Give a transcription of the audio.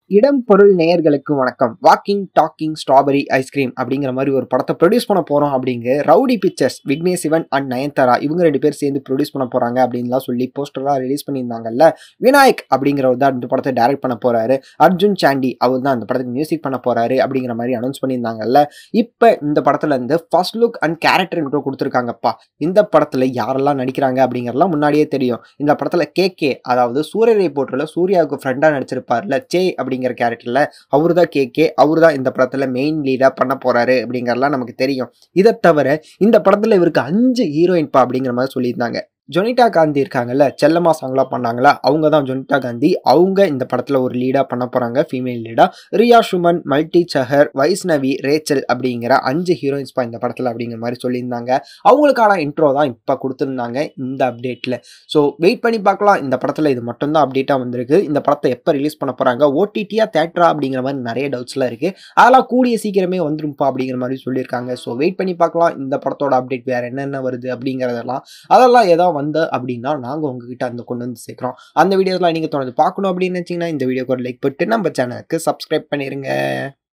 இடம் பொருள் நேயர்களுக்கு வணக்கம் வாக்கிங் டாக்கிங் ஸ்ட்ராபெரி ஐஸ்கிரீம் அப்படிங்கிற மாதிரி ஒரு படத்தை ப்ரொடியூஸ் பண்ண போறோம் அப்படிங்க Rowdy Pictures Vignesh Shivan and Nayanthara இவங்க ரெண்டு பேர் சேர்ந்து ப்ரொடியூஸ் பண்ண போறாங்க அப்படின்லாம் சொல்லி போஸ்டர்லாம் ரிலீஸ் பண்ணியிருந்தாங்கல்ல விநாயக் அப்படிங்கிறவர் தான் இந்த படத்தை டைரக்ட் பண்ண போறாரு அர்ஜுன் சாண்டி அவர் தான் இந்த படத்துக்கு மியூசிக் பண்ண போறாரு அப்படிங்கிற மாதிரி அனௌன்ஸ் பண்ணியிருந்தாங்கல்ல இப்போ இந்த படத்துல இருந்து first look and character intro கொடுத்துருக்காங்கப்பா இந்த படத்துல யாரெல்லாம் நடிக்கிறாங்க அப்படிங்கறதெல்லாம் முன்னாடியே தெரியும் இந்த படத்துல கே கே அதாவது சூரியரை போட்டுல சூர்யாவுக்கு ஃப்ரெண்டா நடிச்சிருப்பார்ல சே அப்படிங்கிற கேரக்டர்ல அவரு தான் கே கே அவரு தான் இந்த படத்துல மெயின் லீடா பண்ண போறாரு அப்படிங்கறதெல்லாம் நமக்கு தெரியும் இதை தவிர இந்த படத்துல இவருக்கு அஞ்சு ஹீரோயின்பா அப்படிங்கிற மாதிரி சொல்லியிருந்தாங்க ஜொனிட்டா காந்தி இருக்காங்கல்ல செல்லம்மா சாங்லாம் பண்ணாங்களா அவங்க தான் ஜொனிட்டா காந்தி அவங்க இந்த படத்துல ஒரு லீடா பண்ண போறாங்க ஃபீமேல் லீடா ரியா சுமன் மல்டி சஹர் வைஷ்ணவி ரேச்சல் அப்படிங்கிற அஞ்சு ஹீரோயின்ஸ்பா இந்த படத்துல அப்படிங்கிற மாதிரி சொல்லியிருந்தாங்க அவங்களுக்கான இன்ட்ரோ தான் இப்போ கொடுத்துருந்தாங்க இந்த அப்டேட்ல ஸோ வெயிட் பண்ணி பார்க்கலாம் இந்த படத்தில் இது மட்டும்தான் அப்டேட்டாக வந்திருக்கு இந்த படத்தை எப்போ ரிலீஸ் பண்ண போகிறாங்க ஓடிடியா தேட்டரா அப்படிங்கிற மாதிரி நிறைய டவுட்ஸ்லாம் இருக்குது அதெல்லாம் கூடிய சீக்கிரமே வந்துரும்ப்பா அப்படிங்கிற மாதிரி சொல்லியிருக்காங்க ஸோ வெயிட் பண்ணி பார்க்கலாம் இந்த படத்தோட அப்டேட் வேறு என்னென்ன வருது அப்படிங்கிறதெல்லாம் அதெல்லாம் ஏதாவது வந்து அப்படின்னா நாங்கள் உங்ககிட்ட அந்த கொண்டு வந்து சேர்க்குறோம் அந்த வீடியோஸ்லாம் நீங்கள் தொடர்ந்து பார்க்கணும் அப்படின்னு நினச்சிங்கன்னா இந்த வீடியோக்கு ஒரு லைக் போட்டு நம்ம சேனலுக்கு சப்ஸ்கிரைப் பண்ணிடுங்க